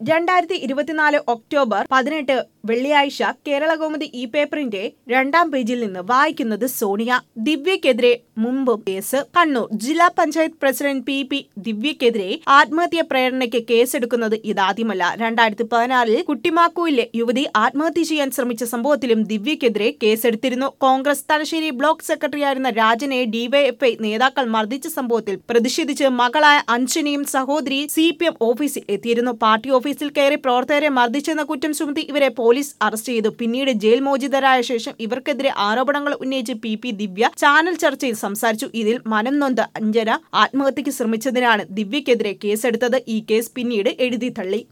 രണ്ടായിരത്തി ഇരുപത്തിനാല് ഒക്ടോബർ പതിനെട്ട് വെള്ളിയാഴ്ച കേരളകൗമുദി ഇ പേപ്പറിന്റെ രണ്ടാം പേജിൽ നിന്ന് വായിക്കുന്നത് സോണിയ ദിവ്യക്കെതിരെ മുമ്പും കേസ് കണ്ണൂർ ജില്ലാ പഞ്ചായത്ത് പ്രസിഡന്റ് പി പി ദിവ്യക്കെതിരെ ആത്മഹത്യാ പ്രേരണയ്ക്ക് കേസെടുക്കുന്നത് ഇതാദ്യമല്ല രണ്ടായിരത്തി പതിനാറിൽ കുട്ടിമാക്കൂയിലെ യുവതി ആത്മഹത്യ ചെയ്യാൻ ശ്രമിച്ച സംഭവത്തിലും ദിവ്യക്കെതിരെ കേസെടുത്തിരുന്നു കോൺഗ്രസ് തലശ്ശേരി ബ്ലോക്ക് സെക്രട്ടറിയായിരുന്ന രാജനെ ഡിവൈഎഫ്ഐ നേതാക്കൾ മർദ്ദിച്ച സംഭവത്തിൽ പ്രതിഷേധിച്ച് മകളായ അഞ്ജനയും സഹോദരി സി പി എം ഓഫീസിൽ എത്തിയിരുന്നു പാർട്ടി ഓഫീസിൽ കയറി പ്രവർത്തകരെ മർദ്ദിച്ചെന്ന കുറ്റം ചുമത്തി ഇവരെ പോലീസ് അറസ്റ്റ് ചെയ്തു പിന്നീട് ജയിൽ മോചിതരായ ശേഷം ഇവർക്കെതിരെ ആരോപണങ്ങൾ ഉന്നയിച്ച് പി പി ദിവ്യ ചാനൽ ചർച്ചയിൽ സംസാരിച്ചു ഇതിൽ മനം നൊന്ത് അഞ്ജന ആത്മഹത്യക്ക് ശ്രമിച്ചതിനാണ് ദിവ്യക്കെതിരെ കേസെടുത്തത് ഈ കേസ് പിന്നീട് എഴുതി തള്ളി